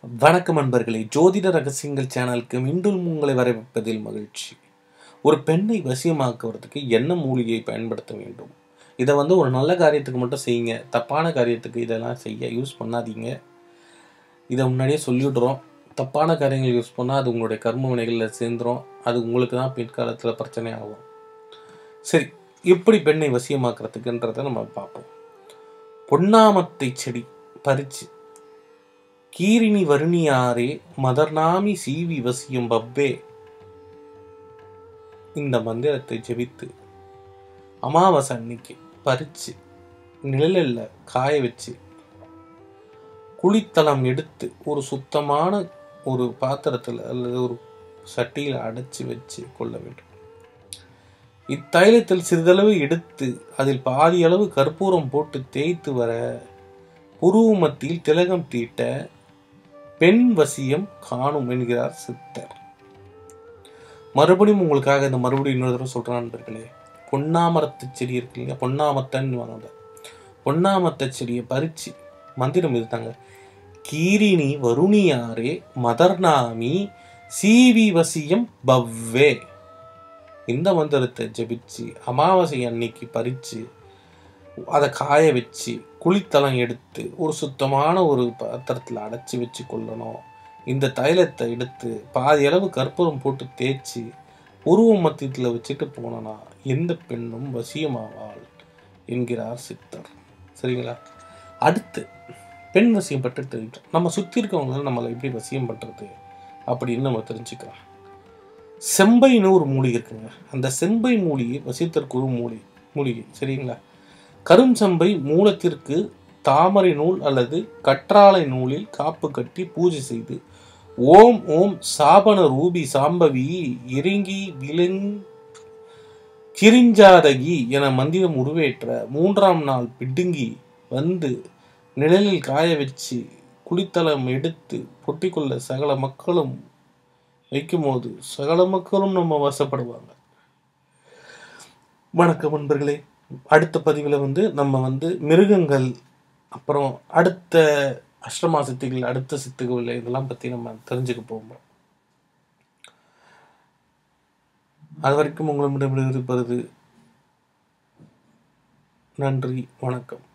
வணக்கம் அன்பர்களே ஜோதிட ரகசியங்கள் சேனலுக்கு மீண்டும் உங்களை வரவேற்பதில் மகிழ்ச்சி ஒரு பெண்ணை வசியமாக்குவதற்கு என்ன மூலிகையை பயன்படுத்த வேண்டும் இதை வந்து ஒரு நல்ல காரியத்துக்கு மட்டும் செய்யுங்க தப்பான காரியத்துக்கு இதெல்லாம் செய்ய யூஸ் பண்ணாதீங்க இதை முன்னாடியே சொல்லிவிடுறோம் தப்பான காரியங்கள் யூஸ் பண்ணால் அது உங்களுடைய கர்ம வினைகளில் சேர்ந்துரும் அது உங்களுக்கு தான் பிற்காலத்தில் பிரச்சனை ஆகும் சரி எப்படி பெண்ணை வசியமாக்குறதுக்குன்றதை நம்ம பார்ப்போம் பொன்னாமத்தை செடி பறிச்சு கீரினி வருணியாரே மதர்நாமி சீவி வசியும் பவ்வே இந்த மந்திரத்தை ஜெபித்து அமாவாசை அன்னைக்கு பறிச்சு நிழலில் காய வச்சு குளித்தலம் எடுத்து ஒரு சுத்தமான ஒரு பாத்திரத்தில் அல்லது ஒரு சட்டியில் அடைச்சி வச்சு கொள்ள வேண்டும் இத்தைலத்தில் சிறிதளவு எடுத்து அதில் பாதி அளவு கற்பூரம் போட்டு தேய்த்து வர புருவ மத்தியில் திலகம் தீட்ட பெண் வசியம் காணும் என்கிறார் சித்தர் மறுபடியும் உங்களுக்காக இந்த மறுபடியும் இன்னொரு தடவை சொல்றான் நண்பர்களே பொன்னாமரத்து செடி இருக்கு இல்லையா பொன்னாமத்தன்னு வாங்க பொன்னாமத்த செடியை பறிச்சு மந்திரம் இதுதாங்க கீரினி வருணியாரே மதர்நாமி சீவி வசியம் பவ்வே இந்த மந்திரத்தை ஜெபிச்சு அமாவாசை அன்னைக்கு பறிச்சு அதை காய வச்சு குளித்தலம் எடுத்து ஒரு சுத்தமான ஒரு பாத்திரத்தில் அடைச்சி வச்சு கொள்ளணும் இந்த தைலத்தை எடுத்து பாதி அளவு கற்பூரம் போட்டு தேய்ச்சி உருவ மத்தியத்தில் வச்சுட்டு போனோன்னா எந்த பெண்ணும் வசியமாவாள் என்கிறார் சித்தர் சரிங்களா அடுத்து பெண் வசியம் பற்றி தெரிவித்தோம் நம்ம சுற்றி இருக்கவங்க நம்மளை எப்படி வசியம் பண்ணுறது அப்படின்னு நம்ம தெரிஞ்சுக்கலாம் செம்பைன்னு ஒரு மூலிகை இருக்குங்க அந்த செம்பை மூலிகை வசியத்திற்கு ஒரு மூலிகை மூலிகை சரிங்களா கரும் செம்பை மூலத்திற்கு தாமரை நூல் அல்லது கற்றாழை நூலில் காப்பு கட்டி பூஜை செய்து ஓம் ஓம் சாபன ரூபி சாம்பவி இறங்கி விலங் கிரிஞ்சாதகி என மந்திரம் உருவேற்ற மூன்றாம் நாள் பிடுங்கி வந்து நிழலில் காய வச்சு குளித்தலம் எடுத்து பொட்டிக்கொள்ள சகல மக்களும் வைக்கும்போது சகல மக்களும் நம்ம வசப்படுவாங்க வணக்கம் நண்பர்களே அடுத்த பதிவில் வந்து நம்ம வந்து மிருகங்கள் அப்புறம் அடுத்த அஷ்டமா சித்திகள் அடுத்த சித்துகள் இதெல்லாம் பற்றி நம்ம தெரிஞ்சுக்க போகிறோம் அது வரைக்கும் உங்களிடமிருந்து இருப்பது நன்றி வணக்கம்